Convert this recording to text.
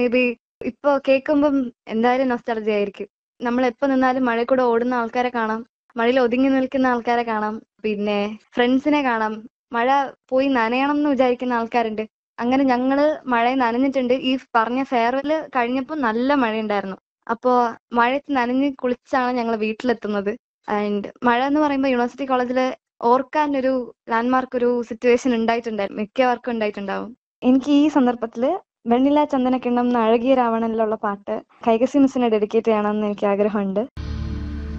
B ഇപ്പൊ കേൾക്കുമ്പം എന്തായാലും നൊസ്റ്റാൾജി ആയിരിക്കും നമ്മൾ എപ്പോ നിന്നാലും മഴയിൽ കൂടെ ഓടുന്ന ആൾക്കാരെ കാണാം മഴയിൽ ഒതുങ്ങി നിൽക്കുന്ന ആൾക്കാരെ കാണാം പിന്നെ ഫ്രണ്ട്സിനെ കാണാം മഴ പോയി നനയണം എന്ന് വിചാരിക്കുന്ന ആൾക്കാരുണ്ട് അങ്ങനെ ഞങ്ങള് മഴയിൽ നനഞ്ഞിട്ടുണ്ട് ഈ പറഞ്ഞ ഫെയർവെൽ കഴിഞ്ഞപ്പോൾ നല്ല മഴയുണ്ടായിരുന്നു അപ്പോ മഴയത്ത് നനഞ്ഞ് കുളിച്ചാണ് ഞങ്ങൾ വീട്ടിലെത്തുന്നത് ആൻഡ് മഴ എന്ന് പറയുമ്പോൾ യൂണിവേഴ്സിറ്റി കോളേജിൽ ഓർക്കാൻ ഒരു ലാൻഡ്മാർക്ക് ഒരു സിറ്റുവേഷൻ ഉണ്ടായിട്ടുണ്ടായിരുന്നു മിക്കവർക്കും ഉണ്ടായിട്ടുണ്ടാവും എനിക്ക് ഈ സന്ദർഭത്തിൽ വെണ്ണില ചന്ദനക്കിണ്ണം എന്ന അഴകിയ രാവണനിലുള്ള പാട്ട് കൈകസി മിസ്സിനെ ഡെഡിക്കേറ്റ് ചെയ്യണമെന്ന് എനിക്ക് ആഗ്രഹമുണ്ട്